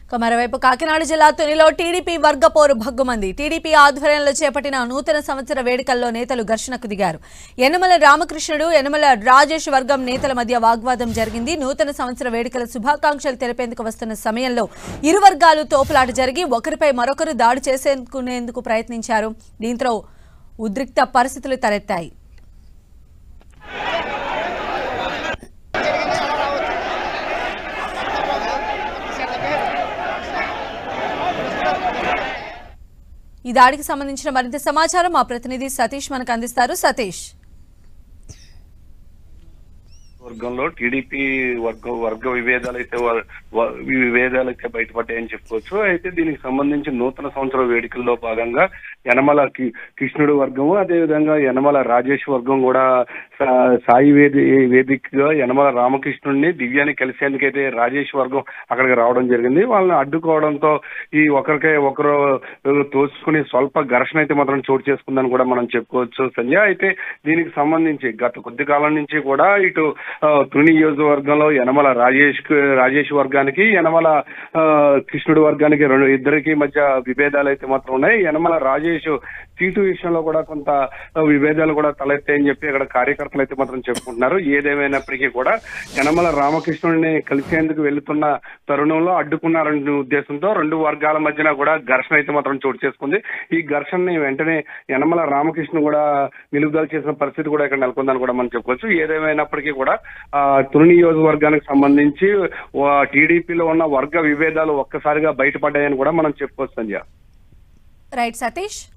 ఇక మరోవైపు కాకినాడ జిల్లా తునిలో టీడీపీ వర్గ పోరు భగ్గుమంది టీడీపీ ఆధ్వర్యంలో చేపట్టిన నూతన సంవత్సర వేడుకల్లో నేతలు ఘర్షణకు దిగారు యనమల రామకృష్ణుడు యనమల రాజేష్ వర్గం నేతల మధ్య వాగ్వాదం జరిగింది నూతన సంవత్సర వేడుకల శుభాకాంక్షలు తెలిపేందుకు వస్తున్న సమయంలో ఇరు వర్గాలు తోపులాట జరిగి ఒకరిపై మరొకరు దాడి చేసేందుకు ప్రయత్నించారు దీంతో ఉద్రిక్త పరిస్థితులు తలెత్తాయి ఈ దాడికి సంబంధించిన మరింత సమాచారం మా ప్రతినిధి సతీష్ మనకు అందిస్తారు సతీష్ వర్గంలో టీడీపీ వర్గ వర్గ విభేదాలు అయితే వ- వ- విభేదాలు అయితే బయటపడ్డాయని చెప్పుకోవచ్చు అయితే దీనికి సంబంధించి నూతన సంవత్సర వేడుకల్లో భాగంగా యనమల కి- కృష్ణుడు వర్గము అదే విధంగా యనమల రాజేష్ వర్గం కూడా సా- సాయి వేది వేదికగా యనమల రామకృష్ణుడిని దివ్యాన్ని కలిసేందుకైతే రాజేష్ వర్గం అక్కడికి రావడం జరిగింది వాళ్ళని అడ్డుకోవడంతో ఈ ఒకరికై ఒకరు తోసుకుని స్వల్ప ఘర్షణ అయితే మాత్రం చోటు చేసుకుందని కూడా మనం చెప్పుకోవచ్చు సంజయ్ అయితే దీనికి సంబంధించి గత కొద్ది కాలం నుంచి కూడా ఇటు ఆ, తుని నియోజకవర్గంలో యనమల రాజేష్ రాజేష్ వర్గానికి యనమల ఆ, కృష్ణుడి వర్గానికి రెండు ఇద్దరికి మధ్య విభేదాలు అయితే మాత్రం ఉన్నాయి యనమల రాజేష్ సీటు విషయంలో కూడా కొంత విభేదాలు కూడా తలెత్తాయని చెప్పి ఇక్కడ కార్యకర్తలు అయితే మాత్రం చెప్పుకుంటున్నారు ఏదేమైనప్పటికీ కూడా యనమల రామకృష్ణుడిని కలిసేందుకు వెళ్తున్న తరుణంలో అడ్డుకున్నారనే ఉద్దేశంతో రెండు వర్గాల మధ్యన కూడా ఘర్షణ అయితే మాత్రం చోటు చేసుకుంది ఈ ఘర్షణని వెంటనే యనమల రామకృష్ణ కూడా నిలుపుదల చేసిన పరిస్థితి కూడా ఇక్కడ నెలకొందని కూడా మనం చెప్పుకోవచ్చు ఏదేమైనప్పటికీ కూడా ఆ తుని నియోజకవర్గానికి సంబంధించి టీడీపీలో ఉన్న వర్గ విభేదాలు ఒక్కసారిగా బయటపడ్డాయని కూడా మనం చెప్పుకోవచ్చు సంజయ్ రైట్ సతీష్